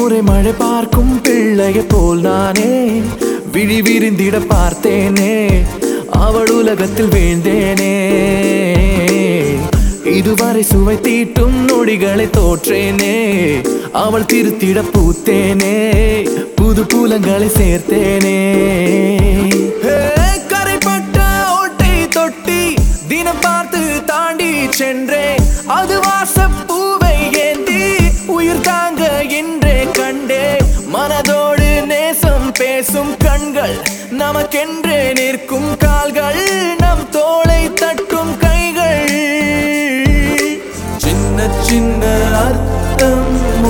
முறை மழை பார்க்கும் பிள்ளைய போல் நானே விழி விரிந்திட பார்த்தேனே அவள் உலகத்தில் வீழ்ந்தேனே இதுவரை சுவை தீட்டும் நொடிகளை தோற்றேனே அவள் திருத்திட பூத்தேனே புது பூலங்களை சேர்த்தேனே ஹே, கரைப்பட்ட ஓட்டை தொட்டி தினம் பார்த்து தாண்டி சென்றேன் அது வாசப்பூவை ஏந்தி உயிர் தாங்க என்றே கண்டே மனதோடு நேசம் பேசும் கண்கள் நமக்கென்றே நிற்கும் கால்கள் நம் தோளை தட்டும் கைகள் சின்ன சின்ன அர்த்தம்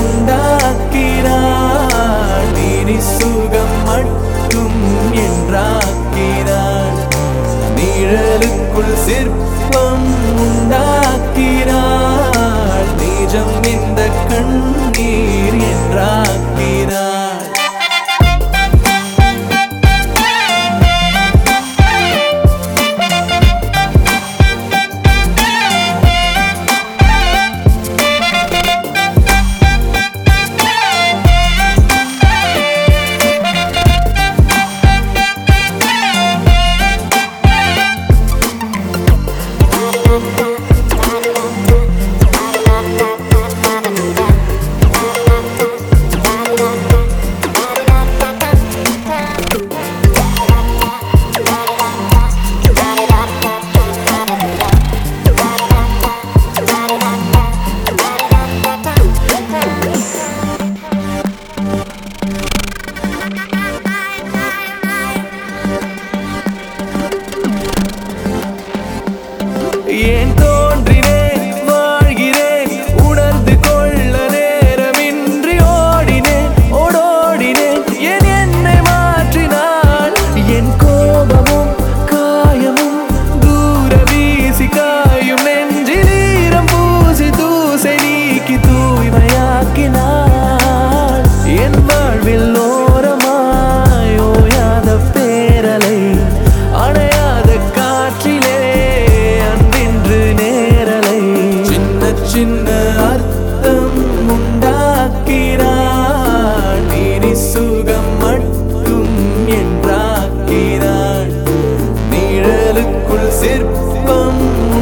உண்டாக்கிறாள் நீ சுகம் மட்டும் என்றாக்கிறாள் நிழலுக்குள் சிற்பம் உண்டாக்கிறாள் நிஜம் இந்த கண்ணீர் என்றாக்கிறாள் ஏன் தோன்றினேன் வாழ்கிறேன் உணர்ந்து கொள்ள நேரமின்றி ஓடினேன் ஓடோடினேன் என் என்னை மாற்றினாள் என் கோபமும் காயமும் தூர வீசி காயும் நெஞ்சில் ஈரம் பூசி தூசை நீக்கி தூய்மையாக்கினாள் என் வாழ்வில் ஓரமாய் ஓயாத பேரலை அணையாத காற்றிலே அன்றின்று நேரலை சின்ன சின்ன அர்த்தம் உண்டாக்கிறாள் நீ சுகம் மட்டும் என்றாக்கிறாள் நிழலுக்குள் சிற்பம்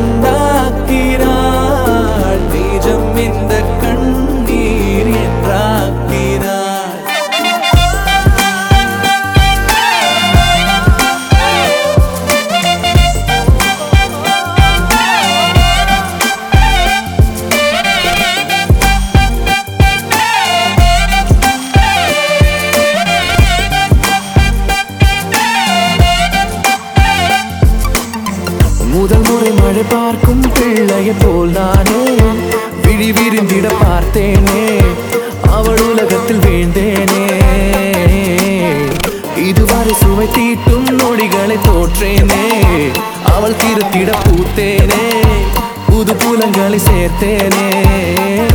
உண்டாக்கிறாள் நிஜம் இந்த கண்ணீர் என்றாக்கிறாள் முதல் முறை மழை பார்க்கும் பிள்ளைய போல் நானே விழி விரிந்திட பார்த்தேனே அவள் உலகத்தில் வீழ்ந்தேனே இதுவரை சுவை தீட்டும் நொடிகளை தோற்றேனே அவள் திருத்திட பூத்தேனே புது புலங்களை சேர்த்தேனே